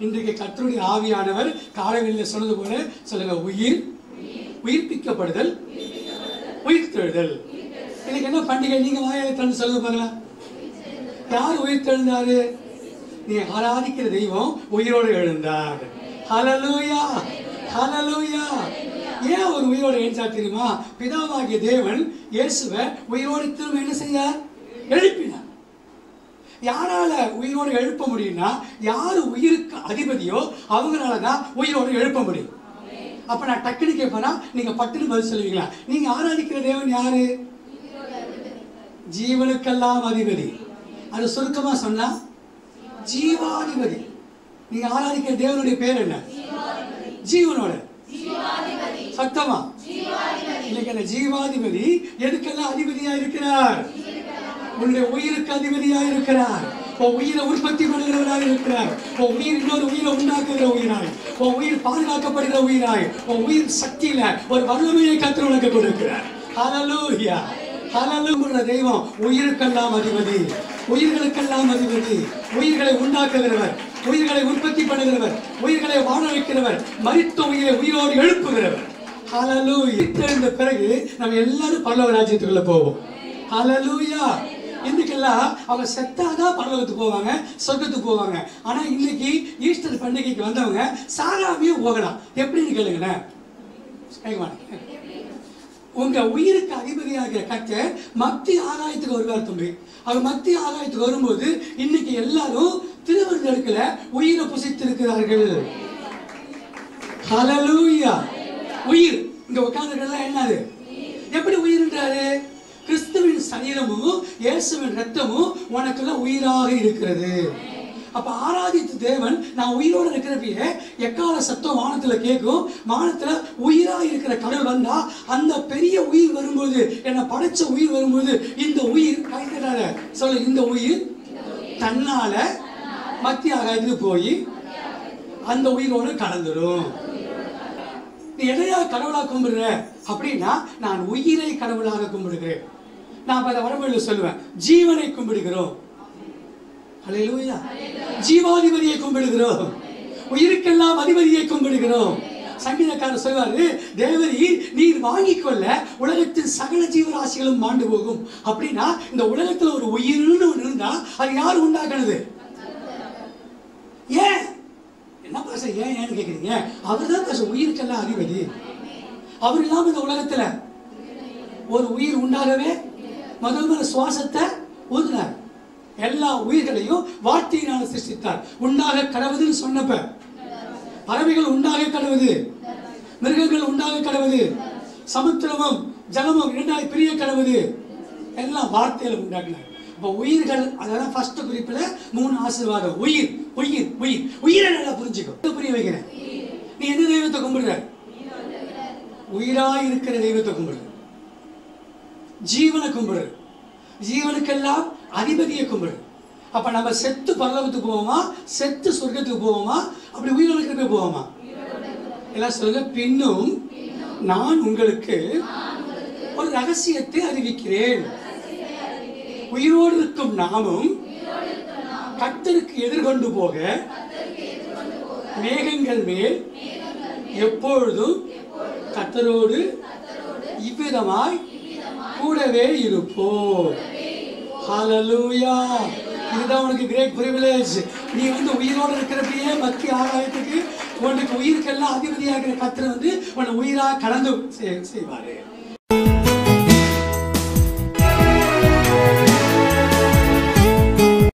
இன்றைக்கு கர்த்தருடைய ஆவியானவர் காலவெளியில் சொன்னது போல சொல்லுங்க உயிர் உயிர்ப்பிக்கப்படுதல் உயிர்த்தெழுதல் இன்னைக்கு என்ன பண்டிகை நீங்க வாயால தந்து சொல்லுங்க பாருங்களேன் யார் உயிர் தெழுந்தாரு நீ ஆராதிக்கிற தெய்வம் உயிரோடு எழுந்தார் ஹalleluya ஹalleluya ஏன் அவர் உயிரோடு எழுந்தார் தெரியுமா பிதாவாகிய தேவன் இயேசுவை உயிரோடு திரும்ப என்ன செய்தார் எழுப்பினார் யாரால உயிரோடு எழுப்ப முடியும்னா யார் உயிருக்கு அதிபதியோ அவங்களால தான் உயிரோடு எழுப்ப முடியும் அப்ப நான் டக்குனு கேட்பேனா நீங்க பட்டுன்னு பதில் சொல்லுவீங்களா நீங்க ஆராதிக்கிற தேவன் யாரு ஜீவனுக்கெல்லாம் அதிபதி அது சுருக்கமா சொன்னா ஜீவாதிபதி நீங்க ஆராதிக்கிற தேவனுடைய பேர் என்ன ஜீவனோட சத்தமா இன்னைக்கு அந்த ஜீவாதிபதி எதுக்கெல்லாம் அதிபதியா இருக்கிறார் உன்னுடைய உயிருக்கு அதிபதியா இருக்கிறார் உன் உயிரை உற்பத்தி பண்ணுகிறவராக இருக்கிறார் உன் உயிர் இன்னொரு உயிரை உண்டாக்குகிற உயிராய் உன் உயிர் பாதுகாக்கப்படுகிற உயிராய் உன் உயிர் சக்தியில ஒரு வல்லமையை கற்று உனக்கு கொடுக்கிறார் ஹalleluya ஹalleluya தெய்வம் உயிருக்கெல்லாம் அதிபதி உயிர்களுக்கெல்லாம் அதிபதி உயிர்களை உண்டாக்குகிறவர் உயிர்களை உற்பத்தி பண்ணுகிறவர் உயிர்களை வாழ வைக்கிறவர் மரித்த உயிரை உயிரோடு எழுப்புகிறவர் ஹalleluya தெரிந்த பிறகு நம்ம எல்லாரும் பரலோக ராஜ்யத்துக்குள்ள போவோம் ஹalleluya இன்னைக்கெல்லாம் அவங்க செத்தாதான் பரலோகத்துக்கு போவாங்க சொர்க்கத்துக்கு போவாங்க ஆனா இன்னைக்கு ஈஸ்டர் பண்டிகைக்கு வந்தவங்க சாகாமையும் போகலாம் எப்படின்னு கேளுங்களேன் கேட்க மாட்டேன். உங்க உயிருக்கு அதிபதியாகிற கர்த்தர் மத்திய ஆகாயத்துக்கு வருவார் தம்பி அவர் மத்திய ஆகாயத்துக்கு வரும்போது இன்னைக்கு எல்லாரும் திருவருந்தெடுக்கல உயிரை புசித்திருக்கிறார்கள் ஹalleluya உயிர் இங்க உட்கார்ந்துருக்கலாம் என்னது எப்படி உயிர்ன்றாரு கிறிஸ்துவின் சரீரமும் இயேசுவின் ரத்தமும் உனக்குள்ள உயிராக இருக்கிறது அப்ப ஆராதித்த தேவன் நான் உயிரோட இருக்கிறப்பயே எக்கால சத்தம் வானத்துல கேட்கும் வானத்துல உயிரா இருக்கிற கடல் வந்தா அந்த பெரிய உயிர் வரும்போது என்னை படைச்ச உயிர் வரும்போது இந்த உயிர் கைத்தடாத சொல்லு இந்த உயிர் தன்னால மத்திய ஆகாயத்துக்கு போய் அந்த உயிரோடு கலந்துடும் நீ எதையா கடவுளா கும்பிடுற அப்படின்னா நான் உயிரை கடவுளாக கும்பிடுகிறேன் நான் அப்ப அதை வடமொழியில் சொல்லுவேன் ஜீவனை கும்பிடுகிறோம் அல்லேலூயா ஜீவாதிபதியை கும்பிடுகிறோம் உயிருக்கெல்லாம் அதிபதியை கும்பிடுகிறோம் சங்கீதக்காரர் சொல்வாரு தேவரி நீர் வாங்கிக் கொள்ள உலகத்தின் சகல ஜீவராசிகளும் மாண்டு போகும் அப்படின்னா இந்த உலகத்துல ஒரு உயிர்னு ஒன்று இருந்தா அது யார் உண்டாக்குனது ஏன் என்ன பாச ஏன் ஏன்னு கேக்குறீங்க அவர் தான் பாச உயிருக்கெல்லாம் அதிபதி அவர் இல்லாம இந்த உலகத்துல ஒரு உயிர் உண்டாகவே முதல் முதல் சுவாசத்தை ஊதினார் எல்லா உயிர்களையும் வார்த்தையினால சிருஷ்டித்தார் உண்டாக கடவுதுன்னு சொன்னப்ப பறவைகள் உண்டாக கடவுது மிருகங்கள் உண்டாக கடவுது சமுத்திரமும் ஜலமும் இரண்டாய் பிரிய கடவுது எல்லாம் வார்த்தையில உண்டாக்கினார் இப்போ உயிர்கள் அதெல்லாம் ஃபர்ஸ்ட் குறிப்புல மூணு ஆசீர்வாதம் உயிர் உயிர் உயிர் உயிரை நல்லா புரிஞ்சுக்கோ இதை புரிய வைக்கிறேன் நீ எந்த தெய்வத்தை கும்பிடுற உயிராய் இருக்கிற தெய்வத்தை கும்பிடு ஜீவனை கும்பிடு ஜீவனுக்கெல்லாம் அதிபதியை கும்பிடு அப்ப நம்ம செத்து பரலோகத்துக்கு போவோமா செத்து சொர்க்கத்துக்கு போவோமா அப்படி உயிரோடு இருக்கிற போவோமா எல்லாம் சொல்லுங்க பின்னும் நான் உங்களுக்கு ஒரு ரகசியத்தை அறிவிக்கிறேன் உயிரோடு இருக்கும் நாமும் கர்த்தருக்கு எதிர்கொண்டு போக மேகங்கள் மேல் எப்பொழுதும் கர்த்தரோடு இவ்விதமாய் கூடவே இருப்போம் ஹalleluya இதுதான் உனக்கு கிரேட் பிரிவிலேஜ் நீ வந்து உயிரோடு இருக்கிறப்பயே மத்திய ஆகாயத்துக்கு உனக்கு உயிருக்கெல்லாம் அதிபதியாகிற கர்த்தர் வந்து உன்னை உயிரா கலந்து செய்- செய்வாரு